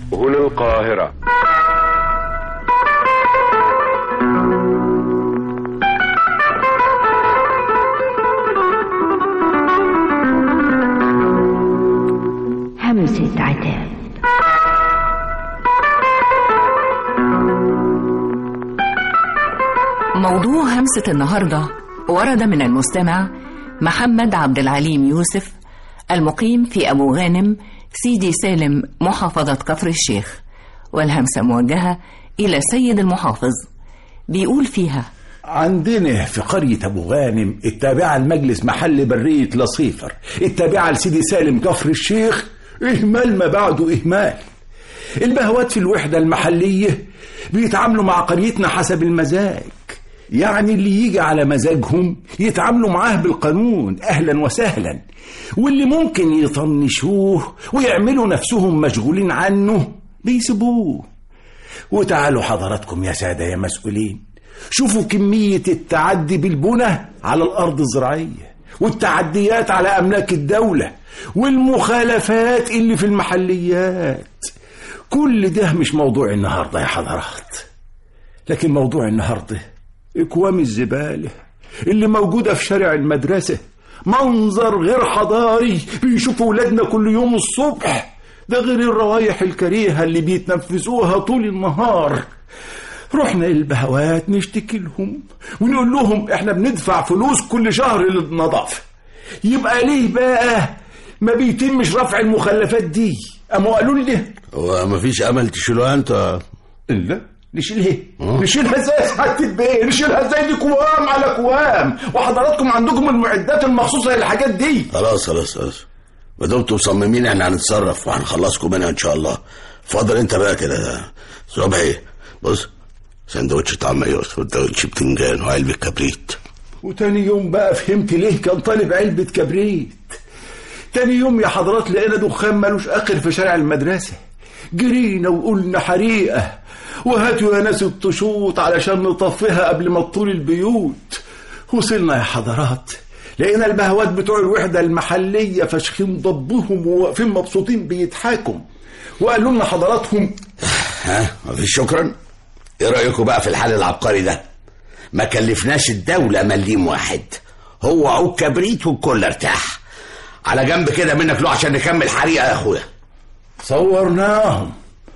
هنا القاهرة همسة عتاب موضوع همسة النهاردة ورد من المستمع محمد عبد العليم يوسف المقيم في أبو غانم سيدي سالم محافظة كفر الشيخ والهمسة موجهة إلى سيد المحافظ بيقول فيها عندنا في قرية أبو غانم التابعة لمجلس محل برية لصيفر التابعة لسيدي سالم كفر الشيخ إهمال ما بعده إهمال البهوات في الوحدة المحلية بيتعاملوا مع قريتنا حسب المزاج يعني اللي يجي على مزاجهم يتعاملوا معاه بالقانون أهلا وسهلا واللي ممكن يطنشوه ويعملوا نفسهم مشغولين عنه بيسيبوه وتعالوا حضراتكم يا سادة يا مسؤولين شوفوا كمية التعدي بالبنى على الأرض الزراعية والتعديات على أملاك الدولة والمخالفات اللي في المحليات كل ده مش موضوع النهاردة يا حضرات لكن موضوع النهاردة إكوام الزبالة اللي موجودة في شارع المدرسة منظر غير حضاري بيشوفوا ولادنا كل يوم الصبح ده غير الروايح الكريهة اللي بيتنفسوها طول النهار رحنا البهوات نشتكي لهم ونقول لهم احنا بندفع فلوس كل شهر للنظافة يبقى ليه بقى ما بيتمش رفع المخلفات دي قاموا قالوا لي هو مفيش امل تشيلوها انت لا نشيلها نشيلها ازاي يا سعاده البيه نشيلها ازاي دي كوام على كوام وحضراتكم عندكم المعدات المخصوصه للحاجات دي خلاص خلاص خلاص ما دمتم مصممين احنا هنتصرف وهنخلصكم منها ان شاء الله فاضل انت بقى كده صبحي بص سندوتش طعمية وسندوتش بتنجان وعلبة كبريت وتاني يوم بقى فهمت ليه كان طالب علبة كبريت تاني يوم يا حضرات لقينا دخان ملوش آخر في شارع المدرسة جرينا وقلنا حريقة وهاتوا يا ناس الطشوط علشان نطفيها قبل ما تطول البيوت وصلنا يا حضرات لقينا البهوات بتوع الوحدة المحلية فاشخين ضبهم وواقفين مبسوطين بيضحكوا وقالوا لنا حضراتهم ها مفيش شكرا ايه رايكم بقى في الحل العبقري ده ما كلفناش الدولة مليم واحد هو عود كبريت والكل ارتاح على جنب كده منك له عشان نكمل حريقة يا اخويا صورناهم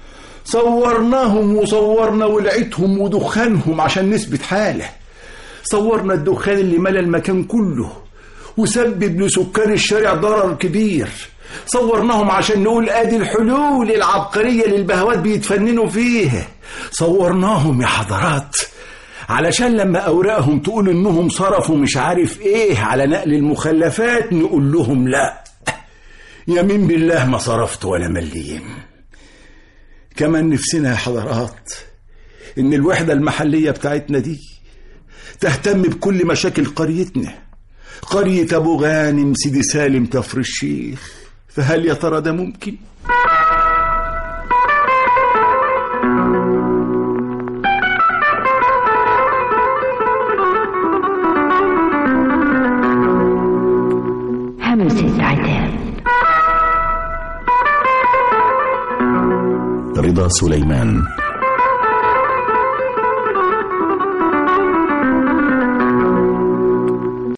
صورناهم وصورنا ولعتهم ودخانهم عشان نثبت حالة صورنا الدخان اللي ملى المكان كله وسبب لسكان الشارع ضرر كبير صورناهم عشان نقول ادي الحلول العبقرية اللي البهوات بيتفننوا فيها صورناهم يا حضرات علشان لما اوراقهم تقول انهم صرفوا مش عارف ايه على نقل المخلفات نقول لهم لا يمين بالله ما صرفت ولا مليم كمان نفسنا يا حضرات ان الوحدة المحلية بتاعتنا دي تهتم بكل مشاكل قريتنا قرية ابو غانم سيدي سالم كفر الشيخ فهل يا ترى ده ممكن؟ همسة عتاب رضا سليمان